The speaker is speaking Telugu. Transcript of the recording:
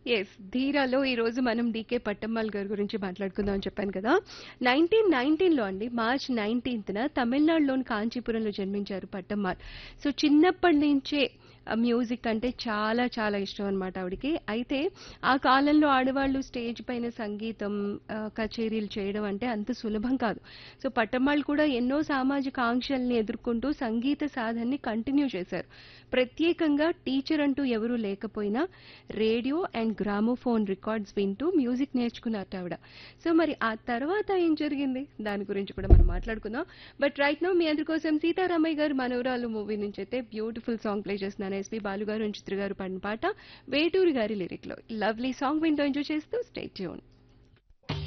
ఎస్ ధీరాలో ఈ రోజు మనం డీకే పట్టమ్మాల్ గారి గురించి మాట్లాడుకుందాం అని చెప్పాను కదా నైన్టీన్ నైన్టీన్లో అండి మార్చ్ నైన్టీన్త్న తమిళనాడులోని కాంచీపురంలో జన్మించారు పట్టమ్మాల్ సో చిన్నప్పటి నుంచే ఆ మ్యూజిక్ అంటే చాలా చాలా ఇష్టం అనమాట ఆవిడకి అయితే ఆ కాలంలో ఆడవాళ్ళు స్టేజ్ పైన సంగీతం ఆ, కచేరీలు చేయడం అంటే అంత సులభం కాదు సో పట్టమ్మాళ్ళు కూడా ఎన్నో సామాజిక ఆంక్షల్ని ఎదుర్కొంటూ సంగీత సాధనని కంటిన్యూ చేశారు ప్రత్యేకంగా టీచర్ అంటూ ఎవరూ లేకపోయినా రేడియో అండ్ గ్రామోఫోన్ రికార్డ్స్ వింటూ మ్యూజిక్ నేర్చుకున్నారు ఆవిడ సో మరి ఆ తర్వాత ఏం జరిగింది దాని గురించి కూడా మనం మాట్లాడుకుందాం బట్ రైట్ నో మీ అందరి కోసం సీతారామయ్య గారు మనవరాలు మూవీ నుంచి అయితే బ్యూటిఫుల్ సాంగ్ ప్లే చేస్తున్నాను ఎస్పీ బాలు గారు చిత్ర గారు పాడిన పాట వేటూరి గారి లిరిక్ లో లవ్లీ సాంగ్ వింటూ ఎంజాయ్ చేస్తూ స్టే ట్యూన్